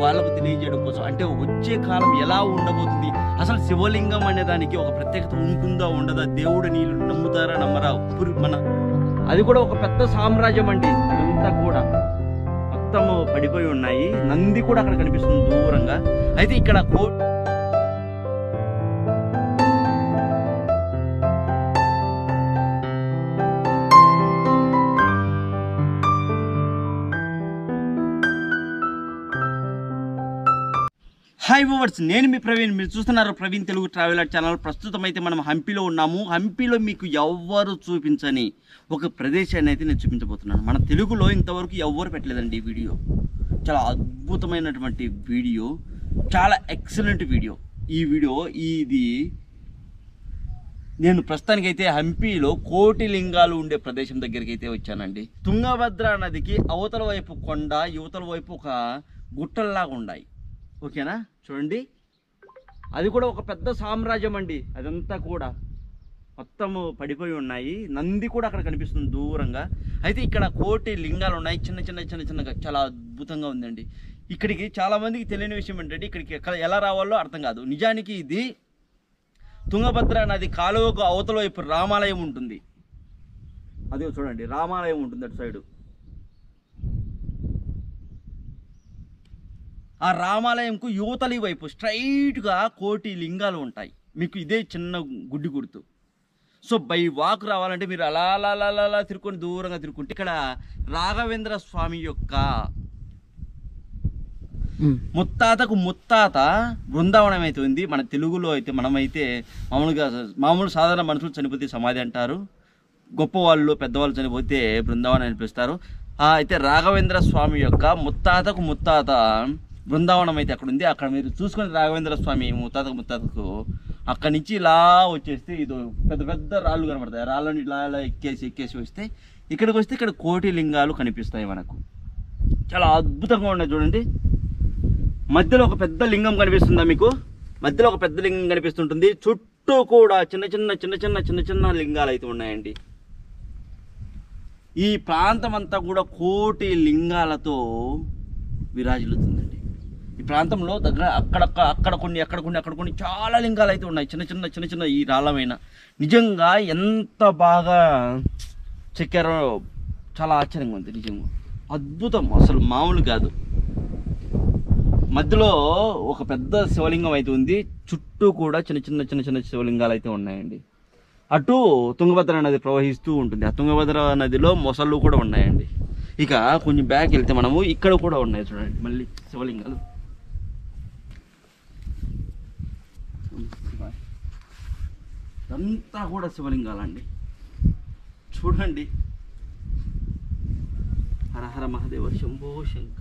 వాళ్ళకు తెలియజేయడం కోసం అంటే వచ్చే కాలం ఎలా ఉండబోతుంది అసలు శివలింగం అనే దానికి ఒక ప్రత్యేకత ఉంటుందా ఉండదా దేవుడు నీళ్ళు నమ్ముతారా నమ్మరా పురి- మన అది కూడా ఒక పెద్ద సామ్రాజ్యం అండి అదంతా కూడా మొత్తము పడిపోయి ఉన్నాయి నంది కూడా అక్కడ కనిపిస్తుంది దూరంగా అయితే ఇక్కడ కో హాయ్ ఓవర్స్ నేను మీ ప్రవీణ్ మీరు చూస్తున్నారు ప్రవీణ్ తెలుగు ట్రావెలర్ ఛానల్ ప్రస్తుతం అయితే మనం హంపీలో ఉన్నాము హంపీలో మీకు ఎవ్వరు చూపించని ఒక ప్రదేశాన్ని అయితే నేను చూపించబోతున్నాను మన తెలుగులో ఇంతవరకు ఎవ్వరు పెట్టలేదండి ఈ వీడియో చాలా అద్భుతమైనటువంటి వీడియో చాలా ఎక్సలెంట్ వీడియో ఈ వీడియో ఇది నేను ప్రస్తుతానికైతే హంపీలో కోటి లింగాలు ఉండే ప్రదేశం దగ్గరికి అయితే వచ్చానండి తుంగభద్ర నదికి అవతల వైపు కొండ యువతల వైపు ఒక గుట్టల్లాగా ఉన్నాయి ఓకేనా చూడండి అది కూడా ఒక పెద్ద సామ్రాజ్యం అండి అదంతా కూడా మొత్తము పడిపోయి ఉన్నాయి నంది కూడా అక్కడ కనిపిస్తుంది దూరంగా అయితే ఇక్కడ కోటి లింగాలు ఉన్నాయి చిన్న చిన్న చిన్న చిన్నగా చాలా అద్భుతంగా ఉందండి ఇక్కడికి చాలా మందికి తెలియని విషయం ఏంటంటే ఇక్కడికి ఎక్కడ ఎలా రావాలో అర్థం కాదు నిజానికి ఇది తుంగభద్ర నది కాలువకు అవతల వైపు రామాలయం ఉంటుంది అదే చూడండి రామాలయం ఉంటుంది అటు సైడు ఆ రామాలయంకు యువతలి వైపు స్ట్రైట్గా కోటి లింగాలు ఉంటాయి మీకు ఇదే చిన్న గుడ్డి గుర్తు సో బై వాక్ రావాలంటే మీరు అలా అలా అలా అలా అలా తిరుక్కొని దూరంగా తిరుక్కుంటే ఇక్కడ రాఘవేంద్ర స్వామి యొక్క ముత్తాతకు ముత్తాత బృందావనం అయితే ఉంది మన తెలుగులో అయితే మనమైతే మామూలుగా మామూలు సాధారణ మనుషులు చనిపోతే సమాధి అంటారు గొప్పవాళ్ళు పెద్దవాళ్ళు చనిపోతే బృందావనం అని పిలుస్తారు ఆ, అయితే రాఘవేంద్ర స్వామి యొక్క ముత్తాతకు ముత్తాత బృందావనం అయితే అక్కడ ఉంది అక్కడ మీరు చూసుకొని రాఘవేంద్ర స్వామి ముత్తాతకు ముత్తాతకు అక్కడి నుంచి ఇలా వచ్చేస్తే ఇది పెద్ద పెద్ద రాళ్ళు కనబడతాయి రాళ్ళని ఇలా ఇలా ఎక్కేసి ఎక్కేసి వస్తే ఇక్కడికి వస్తే ఇక్కడ కోటి లింగాలు కనిపిస్తాయి మనకు చాలా అద్భుతంగా ఉన్నాయి చూడండి మధ్యలో ఒక పెద్ద లింగం కనిపిస్తుందా మీకు మధ్యలో ఒక పెద్ద లింగం కనిపిస్తుంటుంది చుట్టూ కూడా చిన్న చిన్న చిన్న చిన్న చిన్న చిన్న లింగాలు అయితే ఉన్నాయండి ఈ ప్రాంతం అంతా కూడా కోటి లింగాలతో విరాజిల్లుతుందండి ఈ ప్రాంతంలో దగ్గర అక్కడక్క అక్కడ కొన్ని అక్కడ కొన్ని అక్కడ కొన్ని చాలా లింగాలు అయితే ఉన్నాయి చిన్న చిన్న చిన్న చిన్న ఈ రాళ్ళమైన నిజంగా ఎంత బాగా చెక్కారో చాలా ఆశ్చర్యంగా ఉంది నిజంగా అద్భుతం అసలు మామూలు కాదు మధ్యలో ఒక పెద్ద శివలింగం అయితే ఉంది చుట్టూ కూడా చిన్న చిన్న చిన్న చిన్న శివలింగాలు అయితే ఉన్నాయండి అటు తుంగభద్ర నది ప్రవహిస్తూ ఉంటుంది ఆ తుంగభద్ర నదిలో మొసళ్ళు కూడా ఉన్నాయండి ఇక కొంచెం బ్యాక్ వెళ్తే మనము ఇక్కడ కూడా ఉన్నాయి చూడండి మళ్ళీ శివలింగాలు అంతా కూడా శివలింగాలండి చూడండి హర హర మహాదేవ శంభో శంకర్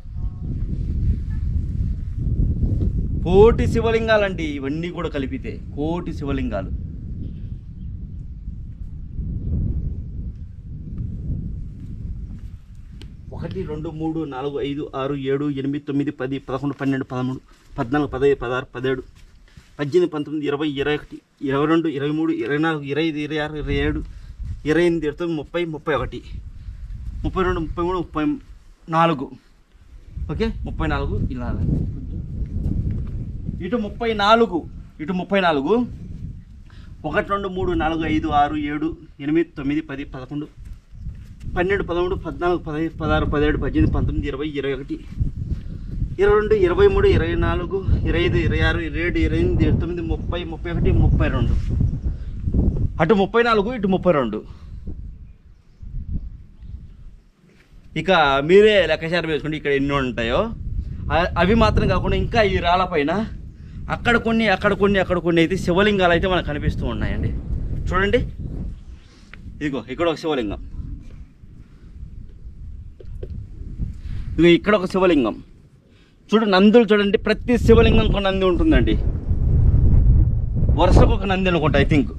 కోటి శివలింగాలండి ఇవన్నీ కూడా కలిపితే కోటి శివలింగాలు ఒకటి రెండు మూడు నాలుగు ఐదు ఆరు ఏడు ఎనిమిది తొమ్మిది పది పదకొండు పన్నెండు పదమూడు పద్నాలుగు పదహైదు పదహారు పదిహేడు పద్దెనిమిది పంతొమ్మిది ఇరవై ఇరవై ఒకటి ఇరవై రెండు ఇరవై మూడు ఇరవై నాలుగు ఇరవై ఐదు ఇరవై ఆరు ఇరవై ఏడు ఇరవై ఎనిమిది ఇరవై తొమ్మిది ముప్పై ముప్పై ఒకటి ముప్పై రెండు ముప్పై మూడు ముప్పై నాలుగు ఓకే ముప్పై నాలుగు ఇలా ఇటు ముప్పై నాలుగు ఇటు ముప్పై నాలుగు ఒకటి రెండు మూడు నాలుగు ఐదు ఆరు ఏడు ఎనిమిది తొమ్మిది పది పదకొండు పన్నెండు పదమూడు పద్నాలుగు పదహైదు పదహారు పదిహేడు పద్దెనిమిది పంతొమ్మిది ఇరవై ఇరవై ఒకటి ఇరవై రెండు ఇరవై మూడు ఇరవై నాలుగు ఇరవై ఐదు ఇరవై ఆరు ఇరవై ఏడు ఇరవై ఎనిమిది ఇరవై తొమ్మిది ముప్పై ముప్పై ఒకటి ముప్పై రెండు అటు ముప్పై నాలుగు ఇటు ముప్పై రెండు ఇక మీరే లెక్కచారం వేసుకోండి ఇక్కడ ఎన్ని ఉంటాయో ఆ- అవి మాత్రం కాకుండా ఇంకా ఈ రాళ్ళపైన అక్కడ కొన్ని అక్కడ కొన్ని అక్కడ కొన్ని అయితే శివలింగాలు అయితే మనకు కనిపిస్తూ ఉన్నాయండి చూడండి ఇదిగో ఇక్కడ ఒక శివలింగం ఇదిగో ఇక్కడ ఒక శివలింగం చూడు నందులు చూడండి ప్రతి శివలింగం ఒక నంది ఉంటుందండి వరుసకు ఒక నంది అనుకుంటా ఐ థింక్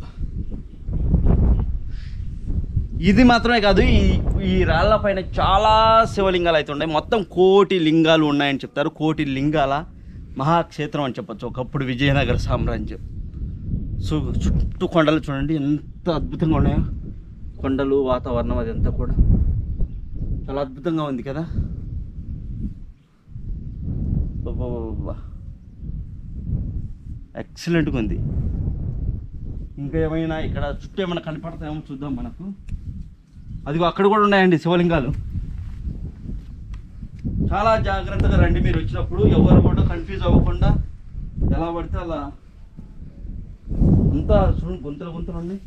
ఇది మాత్రమే కాదు ఈ ఈ రాళ్ళ పైన చాలా శివలింగాలు అయితే ఉన్నాయి మొత్తం కోటి లింగాలు ఉన్నాయని చెప్తారు కోటి లింగాల మహాక్షేత్రం అని చెప్పొచ్చు ఒకప్పుడు విజయనగర సామ్రాజ్యం సో చుట్టూ కొండలు చూడండి ఎంత అద్భుతంగా ఉన్నాయో కొండలు వాతావరణం అదంతా కూడా చాలా అద్భుతంగా ఉంది కదా ఎక్సలెంట్గా ఉంది ఇంకా ఏమైనా ఇక్కడ చుట్టూ ఏమైనా కనపడతాయేమో చూద్దాం మనకు అదిగో అక్కడ కూడా ఉన్నాయండి శివలింగాలు చాలా జాగ్రత్తగా రండి మీరు వచ్చినప్పుడు ఎవరు కూడా కన్ఫ్యూజ్ అవ్వకుండా ఎలా పడితే అలా అంతా చూడండి గుంతలు గుంతలు ఉన్నాయి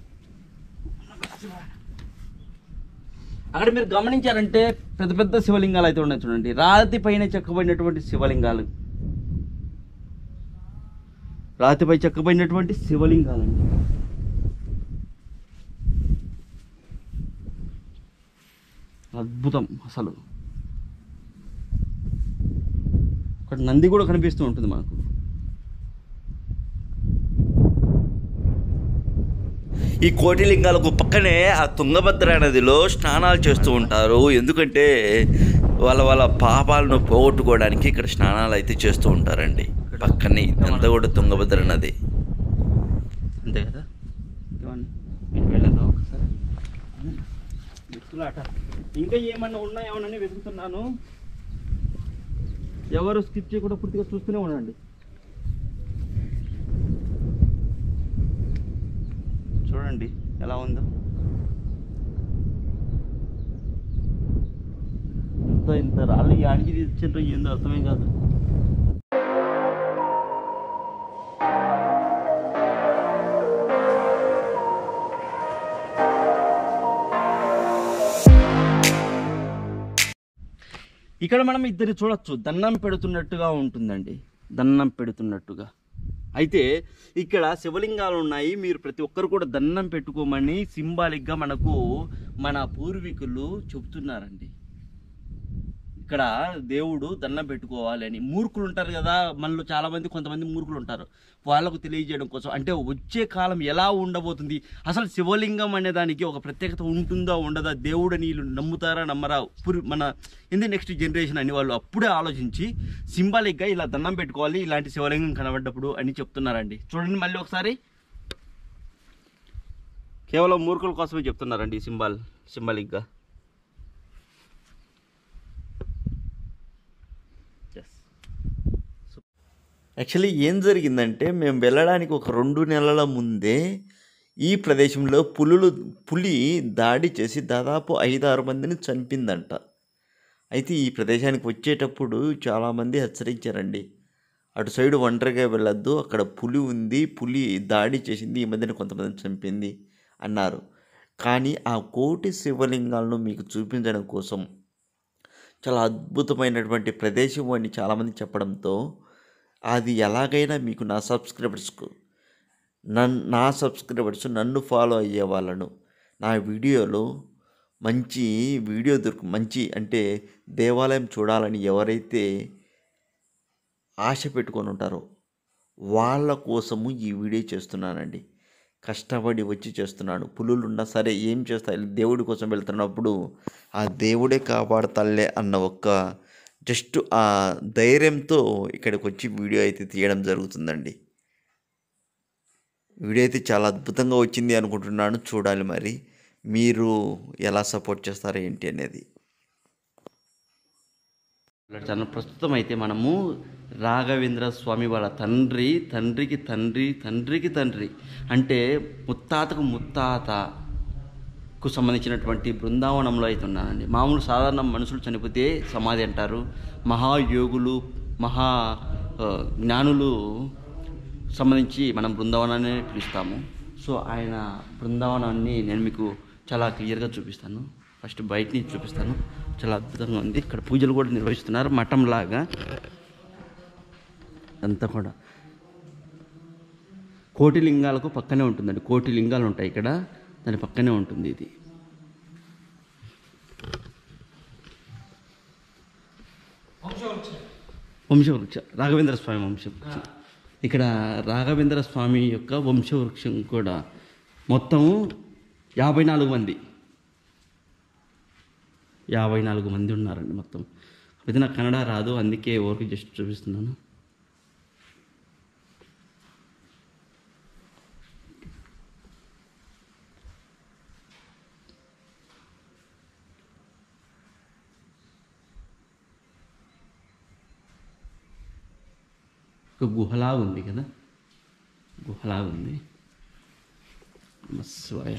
అక్కడ మీరు గమనించారంటే పెద్ద పెద్ద శివలింగాలు అయితే ఉన్నాయి చూడండి రాతి పైన చెక్కబడినటువంటి శివలింగాలు రాతిపై చెక్కబడినటువంటి శివలింగాలు అద్భుతం అసలు ఇక్కడ నంది కూడా కనిపిస్తూ ఉంటుంది మనకు ఈ కోటిలింగాలకు పక్కనే ఆ తుంగభద్ర నదిలో స్నానాలు చేస్తూ ఉంటారు ఎందుకంటే వాళ్ళ వాళ్ళ పాపాలను పోగొట్టుకోవడానికి ఇక్కడ స్నానాలు అయితే చేస్తూ ఉంటారండి పక్కనే అంతా కూడా తుంగభద్ర నది అంతే కదా వెళ్దాం ఒకసారి వెతుకులాట ఇంకా ఏమన్నా ఉన్నాయేమోనని వెతుకుతున్నాను ఎవరు స్కిప్ చేయకుండా పూర్తిగా చూస్తూనే ఉండండి చూడండి ఎలా ఉందో ఇంత ఇంత రాళ్ళు యాడికి తెచ్చిండ్రో ఏందో అర్థమే కాదు ఇక్కడ మనం ఇద్దరు చూడొచ్చు దండం పెడుతున్నట్టుగా ఉంటుందండి దండం పెడుతున్నట్టుగా అయితే ఇక్కడ శివలింగాలు ఉన్నాయి మీరు ప్రతి ఒక్కరు కూడా దండం పెట్టుకోమని సింబాలిక్గా మనకు మన పూర్వీకులు చెబుతున్నారండి ఇక్కడ దేవుడు దండం పెట్టుకోవాలి అని మూర్ఖులు ఉంటారు కదా మనలో చాలా మంది కొంతమంది మూర్ఖులు ఉంటారు వాళ్ళకు తెలియజేయడం కోసం అంటే వచ్చే కాలం ఎలా ఉండబోతుంది అసలు శివలింగం అనే దానికి ఒక ప్రత్యేకత ఉంటుందా ఉండదా దేవుడు అని వీళ్ళు నమ్ముతారా నమ్మరా పురి మన ఏంది నెక్స్ట్ జనరేషన్ అని వాళ్ళు అప్పుడే ఆలోచించి సింబాలిక్గా ఇలా దండం పెట్టుకోవాలి ఇలాంటి శివలింగం కనబడ్డప్పుడు అని చెప్తున్నారండి చూడండి మళ్ళీ ఒకసారి కేవలం మూర్ఖుల కోసమే చెప్తున్నారండి ఈ సింబాల్ సింబాలిక్గా యాక్చువల్లీ ఏం జరిగిందంటే మేము వెళ్ళడానికి ఒక రెండు నెలల ముందే ఈ ప్రదేశంలో పులులు పులి దాడి చేసి దాదాపు ఐదు ఆరు మందిని చంపిందంట అయితే ఈ ప్రదేశానికి వచ్చేటప్పుడు చాలామంది హెచ్చరించారండి అటు సైడ్ ఒంటరిగా వెళ్ళొద్దు అక్కడ పులి ఉంది పులి దాడి చేసింది ఈ మధ్యన కొంతమందిని చంపింది అన్నారు కానీ ఆ కోటి శివలింగాలను మీకు చూపించడం కోసం చాలా అద్భుతమైనటువంటి ప్రదేశం అని చాలామంది చెప్పడంతో అది ఎలాగైనా మీకు నా సబ్స్క్రైబర్స్కు నన్ నా సబ్స్క్రైబర్స్ నన్ను ఫాలో అయ్యే వాళ్ళను నా వీడియోలో మంచి వీడియో దొరుకు మంచి అంటే దేవాలయం చూడాలని ఎవరైతే ఆశ పెట్టుకొని ఉంటారో వాళ్ళ కోసము ఈ వీడియో చేస్తున్నానండి కష్టపడి వచ్చి చేస్తున్నాను పులులు ఉన్నా సరే ఏం చేస్తాయి దేవుడి కోసం వెళ్తున్నప్పుడు ఆ దేవుడే కాపాడతాలే అన్న ఒక్క జస్ట్ ఆ ధైర్యంతో ఇక్కడికి వచ్చి వీడియో అయితే తీయడం జరుగుతుందండి వీడియో అయితే చాలా అద్భుతంగా వచ్చింది అనుకుంటున్నాను చూడాలి మరి మీరు ఎలా సపోర్ట్ చేస్తారో ఏంటి అనేది చాలా ప్రస్తుతం అయితే మనము రాఘవేంద్ర స్వామి వాళ్ళ తండ్రి తండ్రికి తండ్రి తండ్రికి తండ్రి అంటే ముత్తాతకు ముత్తాతకు సంబంధించినటువంటి బృందావనంలో అయితే ఉన్నానండి మామూలు సాధారణ మనుషులు చనిపోతే సమాధి అంటారు మహాయోగులు మహా ఆ, జ్ఞానులు సంబంధించి మనం బృందావనాన్ని పిలుస్తాము సో ఆయన బృందావనాన్ని నేను మీకు చాలా క్లియర్గా చూపిస్తాను ఫస్ట్ బయట నుంచి చూపిస్తాను చాలా అద్భుతంగా ఉంది ఇక్కడ పూజలు కూడా నిర్వహిస్తున్నారు మఠంలాగా అంతా కూడా కోటి లింగాలకు పక్కనే ఉంటుందండి కోటి లింగాలు ఉంటాయి ఇక్కడ దాని పక్కనే ఉంటుంది ఇది వంశవృక్ష రాఘవేంద్ర స్వామి వంశవృక్షం ఇక్కడ రాఘవేంద్ర స్వామి యొక్క వంశవృక్షం కూడా మొత్తం యాభై నాలుగు మంది యాభై నాలుగు మంది ఉన్నారండి మొత్తం అయితే నాకు కన్నడ రాదు అందుకే ఊరికి జస్ట్ చూపిస్తున్నాను ఒక గుహలా ఉంది కదా గుహలా ఉంది శివాయ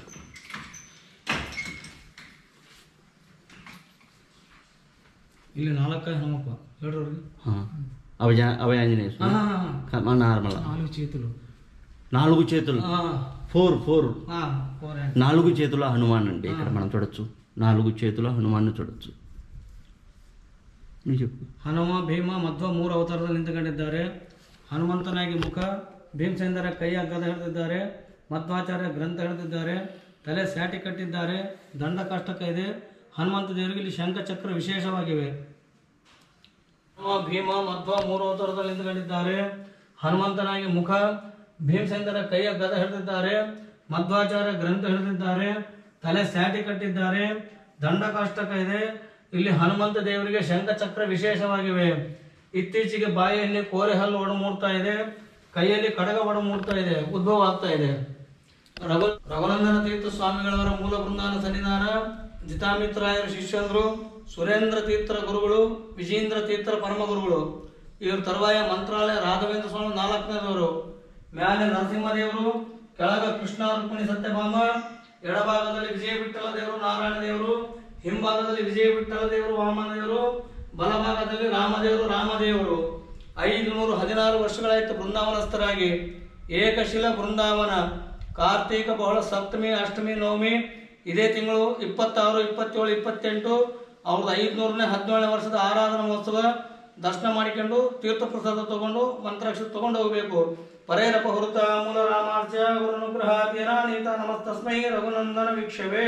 ಇಲ್ಲಿ ನಾಲ್ಕು ಹನುಮಪ್ಪ ಹೇಳ್ರವ್ರಿಗೆ అభయ అభయాంజనేయ స్వామి నార్మల్ నాలుగు చేతులు నాలుగు చేతులు ఫోర్ ఫోర్ ఫోర్ నాలుగు చేతుల హనుమాన్ అండి ఇక్కడ మనం చూడొచ్చు నాలుగు చేతుల హనుమాన్ చూడొచ్చు నువ్వు చెప్పు ಹನುಮ ಭೀಮ ಮಧ್ವ ಮೂರು ಅವತಾರದಲ್ಲಿ ನಿಂತುಕೊಂಡಿದ್ದಾರೆ ಹನುಮಂತನಾಗಿ ಮುಖ ಭೀಮಸೇಂದ್ರ ಕೈ ಹಗ್ಗದ ಹಿಡಿದಿದ್ದಾರೆ ಮಧ್ವಾಚಾರ್ಯ ಗ್ರಂಥ ಹಿಡಿದಿದ್ದಾರೆ ತಲೆ ಸ್ಯಾಟಿ ಕಟ್ಟಿದ್ದಾರೆ ದಂಡ ಕಷ್ಟಕ ಇದೆ ಹನುಮಂತ ದೇವರಿಗೆ ಇಲ್ಲಿ ಶಂಖಚಕ್ರ ವಿಶೇಷವಾಗಿವೆ ಹನುಮ ಭೀಮ ಮಧ್ವ ಮೂರು ಅವತಾರದಲ್ಲಿ ನಿಂತುಕೊಂಡಿದ್ದಾರೆ ಹನುಮಂತನಾಗಿ ಮುಖ ಭೀಮಸೇಂದ್ರ ಕೈ ಹಗ್ಗದ ಹಿಡಿದಿದ್ದಾರೆ ಮಧ್ವಾಚಾರ್ಯ ಗ್ರಂಥ ಹಿಡಿದಿದ್ದಾರೆ ತಲೆ ಸ್ಯಾಟಿ ಕಟ್ಟಿದ್ದಾರೆ ದಂಡ ಕಾಷ್ಟಕ ಇದೆ ಇಲ್ಲಿ ಹನುಮಂತ ದೇವರಿಗೆ ಶಂಖಚಕ್ರ ವಿಶೇಷವಾಗಿವೆ ಇತ್ತೀಚೆಗೆ ಬಾಯಿಯಲ್ಲಿ ಕೋರೆ ಹಲ್ಲು ಒಡಮೂಡ್ತಾ ಇದೆ ಕೈಯಲ್ಲಿ ಕಡಗ ಒಡಮೂಡ್ತಾ ಇದೆ ಉದ್ಭವ ಆಗ್ತಾ ಇದೆ ರಘು ರಘುನಂದನ ತೀರ್ಥ ಸ್ವಾಮಿಗಳವರ ಮೂಲ ಬೃಂದಾನ ಸನ್ನಿಧಾನ ಜಿತಾಮಿತ್ರಾಯರ ಶಿಷ್ಯಂದ್ರು ಸುರೇಂದ್ರ ತೀರ್ಥರ ಗುರುಗಳು ವಿಜೇಂದ್ರ ತೀರ್ಥರ ಪರಮ ಗುರುಗಳು ಇವ್ರ ತರುವಾಯ ಮಂತ್ರಾಲಯ ರಾಘವೇಂದ್ರ ಸ್ವಾಮಿ ನಾಲ್ಕನೇದವರು ಮ್ಯಾಲೆ ನರಸಿಂಹದೇವರು ಕೆಳಗ ಕೃಷ್ಣ ರುಕ್ಮಿಣಿ ಸತ್ಯಭಾಮ ಎಡಭಾಗದಲ್ಲಿ ವಿಜಯ ವಿಠಲ ದೇವರು ನಾರಾಯಣ ದೇವರು ಹಿಂಭಾಗದಲ್ಲಿ ವಿಜಯ ವಿಠಲ ದೇವರು ವಾಮನ ದೇವರು ಬಲಭಾಗದಲ್ಲಿ ರಾಮದೇವರು ರಾಮದೇವರು ಐದು ನೂರು ಹದಿನಾರು ವರ್ಷಗಳಾಯ್ತು ಬೃಂದಾವನಸ್ಥರಾಗಿ ಏಕಶಿಲ ಬೃಂದಾವನ ಕಾರ್ತೀಕ ಬಹಳ ಸಪ್ತಮಿ ಅಷ್ಟಮಿ ನವಮಿ ಇದೇ ತಿಂಗಳು ಇಪ್ಪತ್ತಾರು ಇಪ್ಪತ್ತೇಳು ಇಪ್ಪತ್ತೆಂಟು ಅವ್ರದ್ದು ಐದುನೂರನೇ ಹದಿನೇಳನೇ ವರ್ಷದ ಆರಾಧನಾ ಮಹೋತ್ಸವ ದರ್ಶನ ಮಾಡಿಕೊಂಡು ತೀರ್ಥ ಪ್ರಸಾದ ತಗೊಂಡು ಮಂತ್ರಾಕ್ಷರ ತಗೊಂಡು ಹೋಗಬೇಕು ಪರೇರಪ ಹೊರತ ಮೂಲ ರಾಮಾರ್ಚ ಗುರುನುಗ್ರಹ ನೀತ ನಮಸ್ತಸ್ಮೈ ರಘುನಂದನ ವೀಕ್ಷವೇ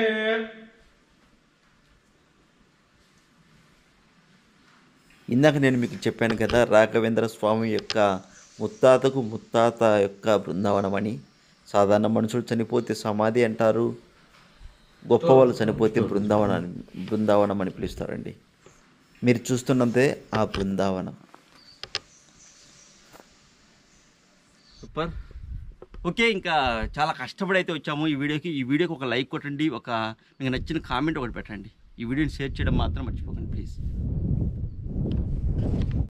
ఇందాక నేను మీకు చెప్పాను కదా రాఘవేంద్ర స్వామి యొక్క ముత్తాతకు ముత్తాత యొక్క బృందావనం అని సాధారణ మనుషులు చనిపోతే సమాధి అంటారు గొప్ప వాళ్ళు చనిపోతే బృందావనం అని బృందావనం అని పిలుస్తారండి మీరు చూస్తున్నదే ఆ బృందావనం సూపర్ ఓకే ఇంకా చాలా కష్టపడి అయితే వచ్చాము ఈ వీడియోకి ఈ వీడియోకి ఒక లైక్ కొట్టండి ఒక మీకు నచ్చిన కామెంట్ ఒకటి పెట్టండి ఈ వీడియోని షేర్ చేయడం మాత్రం మర్చిపోకండి ప్లీజ్